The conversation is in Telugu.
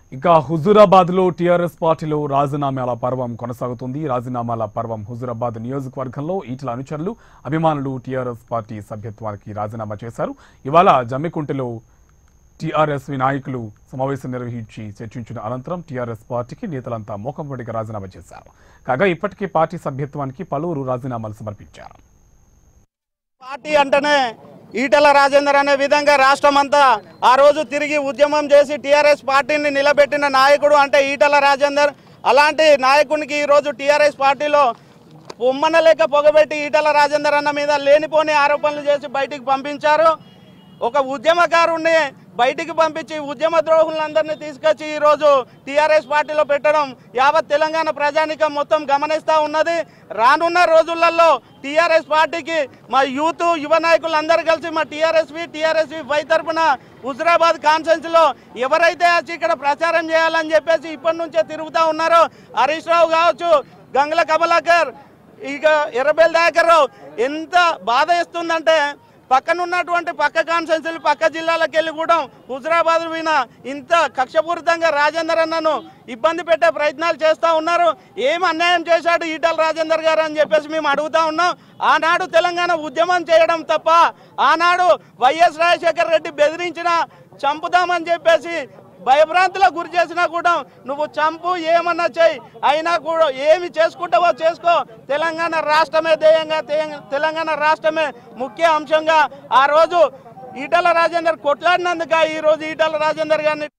ఇక హుజూరాబాద్ లో టీఆర్ఎస్ పార్టీలో రాజీనామాల పర్వం కొనసాగుతుంది రాజీనామాల పర్వం హుజూరాబాద్ నియోజకవర్గంలో ఈటల అనుచరులు అభిమానులు టీఆర్ఎస్ పార్టీ సభ్యత్వానికి రాజీనామా చేశారు ఇవాళ జమ్మికుంటలో టీఆర్ఎస్ నాయకులు సమావేశం నిర్వహించి చర్చించిన అనంతరం టీఆర్ఎస్ పార్టీకి నేతలంతా మోకంపొడిగా రాజీనామా చేశారు కాగా ఇప్పటికే పార్టీ సభ్యత్వానికి పలువురు రాజీనామాలు సమర్పించారు పార్టీ అంటేనే ఈటల రాజేందర్ అనే విధంగా రాష్ట్రం అంతా ఆ రోజు తిరిగి ఉద్యమం చేసి టీఆర్ఎస్ పార్టీని నిలబెట్టిన నాయకుడు అంటే ఈటల రాజేందర్ అలాంటి నాయకునికి ఈరోజు టీఆర్ఎస్ పార్టీలో పొమ్మన లేక పొగబెట్టి ఈటల రాజేందర్ అన్న మీద లేనిపోని ఆరోపణలు చేసి బయటికి పంపించారు ఒక ఉద్యమకారుణ్ణి బయటికి పంపించి ఉద్యమ ద్రోహులందరినీ తీసుకొచ్చి ఈరోజు టీఆర్ఎస్ పార్టీలో పెట్టడం యావత్ తెలంగాణ ప్రజానికం మొత్తం గమనిస్తూ ఉన్నది రానున్న రోజులలో టీఆర్ఎస్ పార్టీకి మా యూత్ యువ నాయకులు అందరూ కలిసి మా టీఆర్ఎస్వి టీఆర్ఎస్వి పై తరపున హుజరాబాద్ కాన్ఫరెన్స్ లో ఎవరైతే వచ్చి ఇక్కడ ప్రచారం చేయాలని చెప్పేసి ఇప్పటి నుంచే తిరుగుతూ ఉన్నారో హరీష్ రావు కావచ్చు గంగల కమలాకర్ ఇక ఎర్రబెల్ దయాకర్ రావు ఎంత బాధ ఇస్తుందంటే పక్కన ఉన్నటువంటి పక్క కాన్స్టెన్సీలు పక్క జిల్లాలకు వెళ్ళి కూడా హుజరాబాద్ విన ఇంత కక్షపూరితంగా రాజేందర్ అన్నను ఇబ్బంది పెట్టే ప్రయత్నాలు చేస్తూ ఉన్నారు ఏం అన్యాయం చేశాడు ఈటల రాజేందర్ గారు అని చెప్పేసి మేము అడుగుతా ఉన్నాం ఆనాడు తెలంగాణ ఉద్యమం చేయడం తప్ప ఆనాడు వైఎస్ రాజశేఖర రెడ్డి బెదిరించిన చంపుదామని చెప్పేసి భయభ్రాంతులకు గురి చేసినా కూడా నువ్వు చంపు ఏమన్నా చేయి అయినా కూడా ఏమి చేసుకుంటావో చేసుకో తెలంగాణ రాష్ట్రమే ధ్యేయంగా తే- తెలంగాణ రాష్ట్రమే ముఖ్య అంశంగా ఆ రోజు ఈటల రాజేందర్ కొట్లాడినందుక ఈ రోజు ఈటల రాజేందర్ గారిని